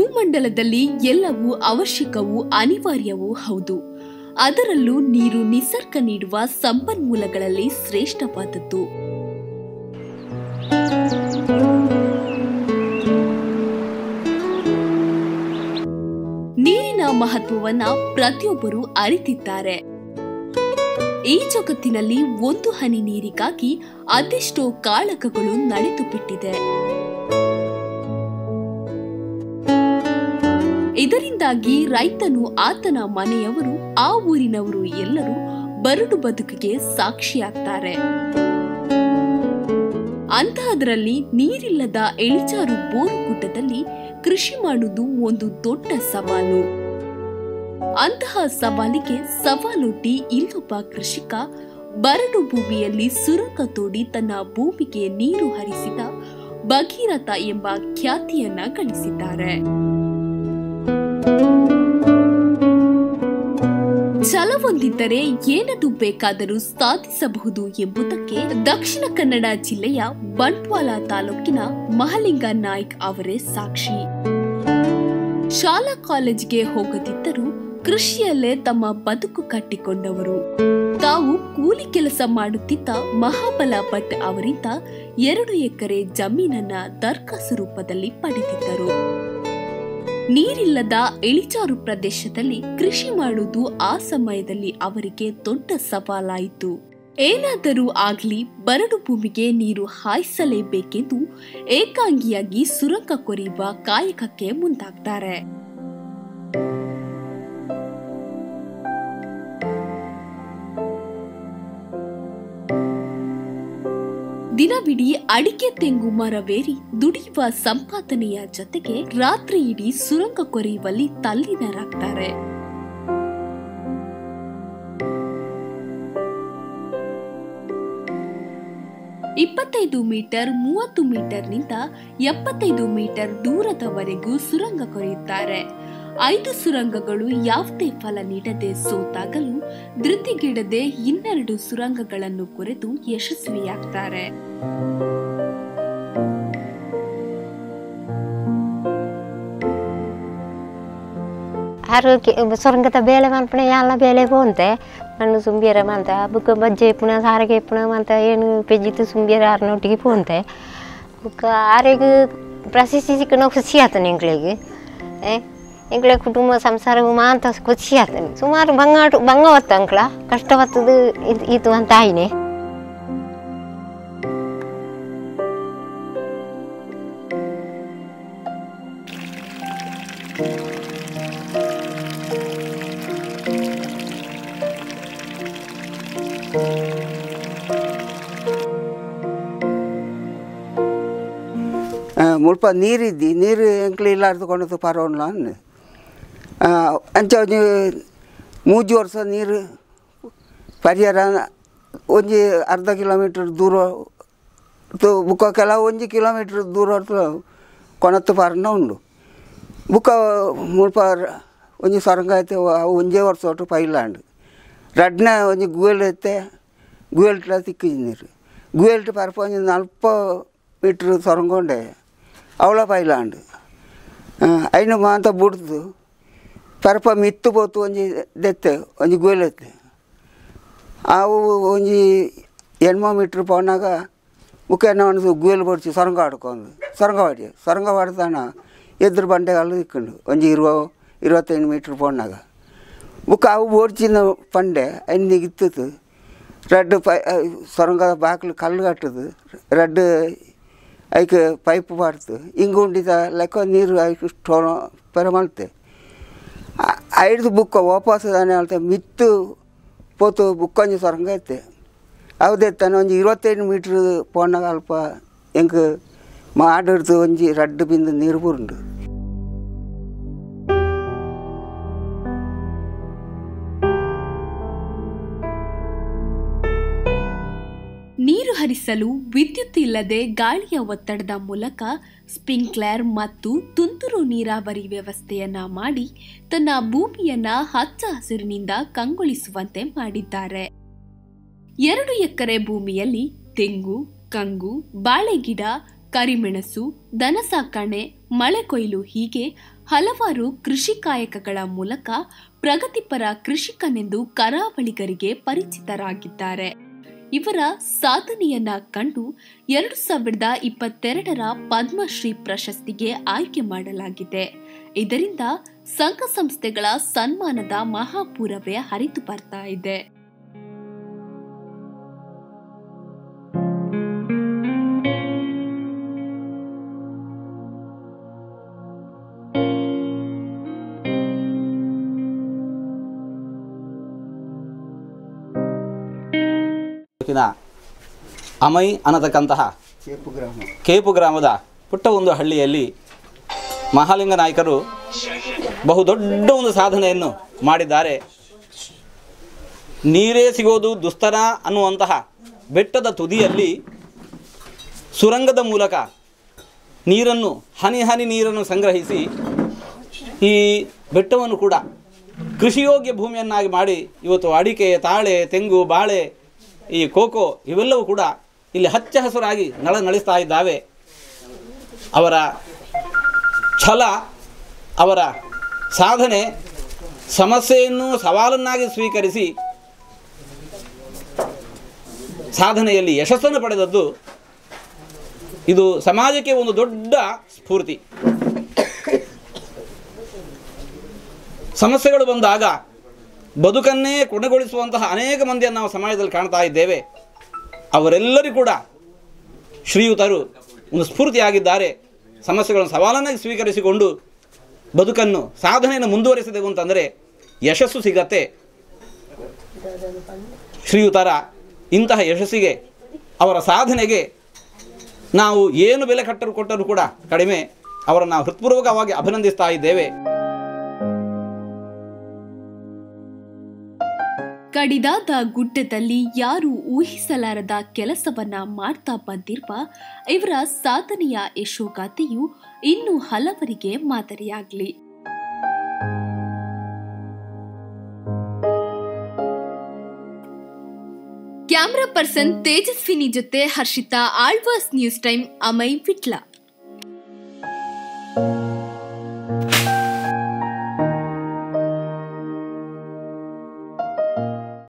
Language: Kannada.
ಭೂಮಂಡಲದಲ್ಲಿ ಎಲ್ಲವೂ ಅವಶ್ಯಕವೂ ಅನಿವಾರ್ಯವೂ ಹೌದು ಅದರಲ್ಲೂ ನೀರು ನಿಸರ್ಗ ನೀಡುವ ಸಂಪನ್ಮೂಲಗಳಲ್ಲಿ ಶ್ರೇಷ್ಠವಾದದ್ದು ನೀರಿನ ಮಹತ್ವವನ್ನ ಪ್ರತಿಯೊಬ್ಬರು ಅರಿತಿದ್ದಾರೆ ಈ ಜಗತ್ತಿನಲ್ಲಿ ಒಂದು ಹನಿ ನೀರಿಗಾಗಿ ಅದೆಷ್ಟೋ ಕಾಳಕಗಳು ನಡೆದು ಬಿಟ್ಟಿದೆ ಇದರಿಂದಾಗಿ ರೈತನು ಆತನ ಮನೆಯವರು ಆ ಊರಿನವರು ಎಲ್ಲರೂ ಬರಡು ಬದುಕಿಗೆ ಸಾಕ್ಷಿಯಾಗ್ತಾರೆ ಅಂತಹದರಲ್ಲಿ ನೀರಿಲ್ಲದ ಇಳಿಜಾರು ಬೋರು ಗುಡ್ಡದಲ್ಲಿ ಕೃಷಿ ಮಾಡುವುದು ಒಂದು ದೊಡ್ಡ ಸವಾಲು ಅಂತಹ ಸವಾಲಿಗೆ ಸವಾಲೊಡ್ಡಿ ಇಲ್ಲೊಬ್ಬ ಕೃಷಿಕ ಬರಡು ಭೂಮಿಯಲ್ಲಿ ಸುರಂಗ ತೋಡಿ ತನ್ನ ಭೂಮಿಗೆ ನೀರು ಹರಿಸಿದ ಭಗೀರಥ ಎಂಬ ಖ್ಯಾತಿಯನ್ನ ಗಳಿಸಿದ್ದಾರೆ ಛಲವೊಂದಿದ್ದರೆ ಏನದು ಬೇಕಾದರೂ ಸಾಧಿಸಬಹುದು ಎಂಬುದಕ್ಕೆ ದಕ್ಷಿಣ ಕನ್ನಡ ಜಿಲ್ಲೆಯ ಬಂಟ್ವಾಳ ತಾಲೂಕಿನ ಮಹಲಿಂಗ ನಾಯ್ಕ್ ಅವರೇ ಸಾಕ್ಷಿ ಶಾಲಾ ಕಾಲೇಜಿಗೆ ಹೋಗದಿದ್ದರೂ ಕೃಷಿಯಲ್ಲೇ ತಮ್ಮ ಬದುಕು ಕಟ್ಟಿಕೊಂಡವರು ತಾವು ಕೂಲಿ ಕೆಲಸ ಮಾಡುತ್ತಿದ್ದ ಮಹಾಬಲ ಭಟ್ ಅವರಿಂದ ಎರಡು ಎಕರೆ ಜಮೀನನ್ನ ದರ್ಖಾಸು ರೂಪದಲ್ಲಿ ಪಡೆದಿದ್ದರು ನೀರಿಲ್ಲದ ಇಳಿಜಾರು ಪ್ರದೇಶದಲ್ಲಿ ಕೃಷಿ ಮಾಡುವುದು ಆ ಸಮಯದಲ್ಲಿ ಅವರಿಗೆ ದೊಡ್ಡ ಸವಾಲಾಯಿತು ಏನಾದರೂ ಆಗ್ಲಿ ಬರಡು ಭೂಮಿಗೆ ನೀರು ಹಾಯಿಸಲೇಬೇಕೆಂದು ಏಕಾಂಗಿಯಾಗಿ ಸುರಂಗ ಕೊರೆಯುವ ಕಾಯಕಕ್ಕೆ ಮುಂದಾಗ್ತಾರೆ ದಿನವಿಡೀ ಅಡಿಕೆ ತೆಂಗು ಮರವೇರಿ ದುಡಿಯುವ ಸಂಪಾದನೆಯ ಜೊತೆಗೆ ರಾತ್ರಿ ಇಡೀ ಸುರಂಗ ಕೊರೆಯುವಲ್ಲಿ ತಲ್ಲೀನರಾಗ್ತಾರೆ ಇಪ್ಪತ್ತೈದು ಮೀಟರ್ ಮೂವತ್ತು ಮೀಟರ್ನಿಂದ ಎಪ್ಪತ್ತೈದು ಮೀಟರ್ ದೂರದವರೆಗೂ ಸುರಂಗ ಕೊರೆಯುತ್ತಾರೆ ಐದು ಸುರಂಗಗಳು ಯಾವುದೇ ಫಲ ನೀಡದೆ ಸೋತಾಗಲು ಧೃತಿಗಿಡದೆ ಇನ್ನೆರಡು ಸುರಂಗಗಳನ್ನು ಕೊರೆದು ಯಶಸ್ವಿಯಾಗ್ತಾರೆ ಆರೋಗ್ಯ ಸೊರಂಗದ ಬೇಳೆ ಮಲ್ಪನೆ ಎಲ್ಲ ಬೇಳೆ ಪೋಂತೆ ಮಣ್ಣು ಸುಂಬಿಯರ ಮಂತ ಬುಕ್ಕ ಬಜ್ಜೆ ಪುಣ ಸಾರಿಗೆ ಪುಣ ಮಂತ ಏನು ಪೆಜ್ಜಿತ್ತು ಸುಂಬಿಯರ ಆರ್ನೊಟ್ಟಿಗೆ ಪೋಂತೆ ಬುಕ್ಕ ಆರೋಗ್ಯ ಪ್ರಶಸ್ತಿ ಸಿಕ್ಕನ ಖುಷಿ ಆತನ ಎಂಗ್ಳಿಗೆ ಏ ಎಂಗ್ಳ ಕುಟುಂಬ ಸಂಸಾರವು ಮಾಂತ ಖುಷಿ ಆತನಿ ಸುಮಾರು ಬಂಗಾಟು ಬಂಗ ಹೊತ್ತು ಅಂಕ್ಳ ಕಷ್ಟವತ್ತದು ಇದು ಇದು ಅಂತ ಆಯ್ನೆ ಮುಲ್ಪ ನೀರಿದ್ದಿ ನೀರು ಎಂಕ್ಲು ಇಲ್ಲಾರ್ದು ಕೊಂಡದು ಪರವಲ್ಲ ಅಂಚ ಒಂಜಿ ಮೂಜಿ ವರ್ಷ ನೀರು ಪರಿಹಾರ ಒಂಜಿ ಅರ್ಧ ಕಿಲೋಮೀಟರ್ ದೂರ ತು ಬುಕ್ಕ ಕೆಲವು ಒಂಜಿ ಕಿಲೋಮೀಟರ್ ದೂರ ಕೊಣತ್ತು ಪಾರನ ಉಂಡು ಬುಕ್ಕ ಮುಲ್ಪ ಒಂಜಿ ಸೊರಂಗ ಐತೆ ಅವು ಒಂಜೇ ವರ್ಷ ಒಟ್ಟು ಪೈಲಾಂಡು ರಡ್ನ ಒಂಜಿ ಗುವೆಲ್ ಐತೆ ಗುವೆಲ್ಟ್ಲ ತಿಕ್ಕಿಜಿ ನೀರು ಗುವೆಲ್ಟ್ ಪರಪ ಒಂಜಿ ನಲ್ಪ ಮೀಟ್ರ್ ಸೊರಂಗೊಂಡೆ ಅವಳ ಪೈಲಾಂಡು ಐನು ಮಾಂತ ಬುಡ್ದು ಪರಪ ಮಿತ್ತು ಪೋತು ಒಂಜಿ ದೆತ್ತೆ ಒಂಜಿ ಗುವೆಲೆತ್ತೆ ಅವು ಒಂಜಿ ಎಣ್ಮ ಮೀಟ್ರ್ ಪೋನಾಗ ಮುಖೇನ ಒಂದು ಗುವೆಲ್ ಬಡ್ಸಿ ಸೊರಂಗ ಆಡ್ಕೊಂಡು ಸೊರಂಗ ಬಾಡಿ ಸೊರಂಗ ಬಾಡ್ದಾಣ ಎದುರು ಬಂಡೆಗಳು ಇಕ್ಕೊಂಡು ಒಂಜಿ ಇರುವ ಇರುವತ್ತೈದು ಮೀಟ್ರ್ ಪೋನಾಗ ಬುಕ್ಕ ಅವು ಬೋಡ್ಚಿನ ಪಂಡೆ ಐನಿಗೆ ಇತ್ತು ರಡ್ಡು ಪೈ ಸೊರಂಗದ ಬಾಕ್ಲು ಕಲ್ಲು ಕಟ್ಟದು ರಡ್ಡು ಐಕೆ ಪೈಪ್ ಬಾಡ್ತು ಹಿಂಗೆ ಉಂಡಿದ ಲೆಕ್ಕ ನೀರು ಐಕೆ ಸ್ಟೋನ ಪೆರ ಮಲ್ತೆ ಐದು ಬುಕ್ಕ ವಾಪಸ್ ದಾನೆ ಅಳ್ತೆ ಮಿತ್ತು ಪೋತು ಬುಕ್ಕೊಂಜಿ ಸೊರಂಗ ಐತೆ ಅವದೆತ್ತಾನೆ ಒಂಜಿ ಇರುವತ್ತೈದು ಮೀಟ್ರ್ ಪೋನಾಗ ಅಲ್ಪ ಹೆಂಗೆ ಮಾಡಿಡ್ದು ಒಂಜಿ ರಡ್ಡು ಬಿಂದು ನೀರು ಬುರುಂಡು ನೀರು ಹರಿಸಲು ವಿದ್ಯುತ್ ಇಲ್ಲದೆ ಗಾಳಿಯ ಒತ್ತಡದ ಮೂಲಕ ಸ್ಪ್ರಿಂಕ್ಲರ್ ಮತ್ತು ತುಂತುರು ನೀರಾವರಿ ವ್ಯವಸ್ಥೆಯನ್ನ ಮಾಡಿ ತನ್ನ ಭೂಮಿಯನ್ನ ಹಚ್ಚ ಹಸಿರಿನಿಂದ ಕಂಗೊಳಿಸುವಂತೆ ಮಾಡಿದ್ದಾರೆ ಎರಡು ಎಕರೆ ಭೂಮಿಯಲ್ಲಿ ತೆಂಗು ಕಂಗು ಬಾಳೆಗಿಡ ಕರಿಮೆಣಸು ದನ ಸಾಕಣೆ ಮಳೆ ಕೊಯ್ಲು ಹೀಗೆ ಹಲವಾರು ಕೃಷಿ ಕಾಯಕಗಳ ಮೂಲಕ ಪ್ರಗತಿಪರ ಕೃಷಿಕನೆಂದು ಕರಾವಳಿಗರಿಗೆ ಪರಿಚಿತರಾಗಿದ್ದಾರೆ ಇವರ ಸಾಧನೆಯನ್ನ ಕಂಡು ಎರಡು ಸಾವಿರದ ಇಪ್ಪತ್ತೆರಡರ ಪದ್ಮಶ್ರೀ ಪ್ರಶಸ್ತಿಗೆ ಆಯ್ಕೆ ಮಾಡಲಾಗಿದೆ ಇದರಿಂದ ಸಂಘ ಸಂಸ್ಥೆಗಳ ಸನ್ಮಾನದ ಮಹಾಪೂರವೇ ಹರಿದು ಬರ್ತಾ ಇದೆ ತಾಲೂಕಿನ ಅಮೈ ಅನ್ನತಕ್ಕಂತಹ ಕೇಪು ಗ್ರಾಮ ಕೇಪು ಗ್ರಾಮದ ಪುಟ್ಟ ಒಂದು ಹಳ್ಳಿಯಲ್ಲಿ ಮಹಾಲಿಂಗ ನಾಯಕರು ಬಹು ದೊಡ್ಡ ಒಂದು ಸಾಧನೆಯನ್ನು ಮಾಡಿದ್ದಾರೆ ನೀರೇ ಸಿಗೋದು ದುಸ್ತರ ಅನ್ನುವಂತಹ ಬೆಟ್ಟದ ತುದಿಯಲ್ಲಿ ಸುರಂಗದ ಮೂಲಕ ನೀರನ್ನು ಹನಿ ಹನಿ ನೀರನ್ನು ಸಂಗ್ರಹಿಸಿ ಈ ಬೆಟ್ಟವನ್ನು ಕೂಡ ಕೃಷಿಯೋಗ್ಯ ಭೂಮಿಯನ್ನಾಗಿ ಮಾಡಿ ಇವತ್ತು ಅಡಿಕೆ ತಾಳೆ ತೆಂಗು ಬಾಳೆ ಈ ಕೋಕೋ ಇವೆಲ್ಲವೂ ಕೂಡ ಇಲ್ಲಿ ಹಚ್ಚ ಹಸುರಾಗಿ ನಳ ನಳಿಸ್ತಾ ಇದ್ದಾವೆ ಅವರ ಛಲ ಅವರ ಸಾಧನೆ ಸಮಸ್ಯೆಯನ್ನು ಸವಾಲನ್ನಾಗಿ ಸ್ವೀಕರಿಸಿ ಸಾಧನೆಯಲ್ಲಿ ಯಶಸ್ಸನ್ನು ಪಡೆದದ್ದು ಇದು ಸಮಾಜಕ್ಕೆ ಒಂದು ದೊಡ್ಡ ಸ್ಫೂರ್ತಿ ಸಮಸ್ಯೆಗಳು ಬಂದಾಗ ಬದುಕನ್ನೇ ಕೊನೆಗೊಳಿಸುವಂತಹ ಅನೇಕ ಮಂದಿಯನ್ನು ನಾವು ಸಮಾಜದಲ್ಲಿ ಕಾಣ್ತಾ ಇದ್ದೇವೆ ಅವರೆಲ್ಲರೂ ಕೂಡ ಶ್ರೀಯುತರು ಒಂದು ಸ್ಫೂರ್ತಿಯಾಗಿದ್ದಾರೆ ಸಮಸ್ಯೆಗಳನ್ನು ಸವಾಲನ್ನಾಗಿ ಸ್ವೀಕರಿಸಿಕೊಂಡು ಬದುಕನ್ನು ಸಾಧನೆಯನ್ನು ಮುಂದುವರಿಸಿದೆವು ಅಂತಂದರೆ ಯಶಸ್ಸು ಸಿಗತ್ತೆ ಶ್ರೀಯುತರ ಇಂತಹ ಯಶಸ್ಸಿಗೆ ಅವರ ಸಾಧನೆಗೆ ನಾವು ಏನು ಬೆಲೆ ಕಟ್ಟರು ಕೊಟ್ಟರೂ ಕೂಡ ಕಡಿಮೆ ಅವರನ್ನು ನಾವು ಹೃತ್ಪೂರ್ವಕವಾಗಿ ಅಭಿನಂದಿಸ್ತಾ ಇದ್ದೇವೆ ಕಡಿದಾದ ಗುಡ್ಡದಲ್ಲಿ ಯಾರು ಊಹಿಸಲಾರದ ಕೆಲಸವನ್ನ ಮಾಡ್ತಾ ಬಂದಿರುವ ಇವರ ಸಾಧನೆಯ ಯಶೋಗಾಥೆಯು ಇನ್ನು ಹಲವರಿಗೆ ಮಾದರಿಯಾಗಲಿ ಕ್ಯಾಮ್ರಾ ಪರ್ಸನ್ ತೇಜಸ್ವಿನಿ ಜೊತೆ ಹರ್ಷಿತಾ ಆಳ್ವಾಸ್ ನ್ಯೂಸ್ ಟೈಮ್ ಅಮೈ ವಿಟ್ಲ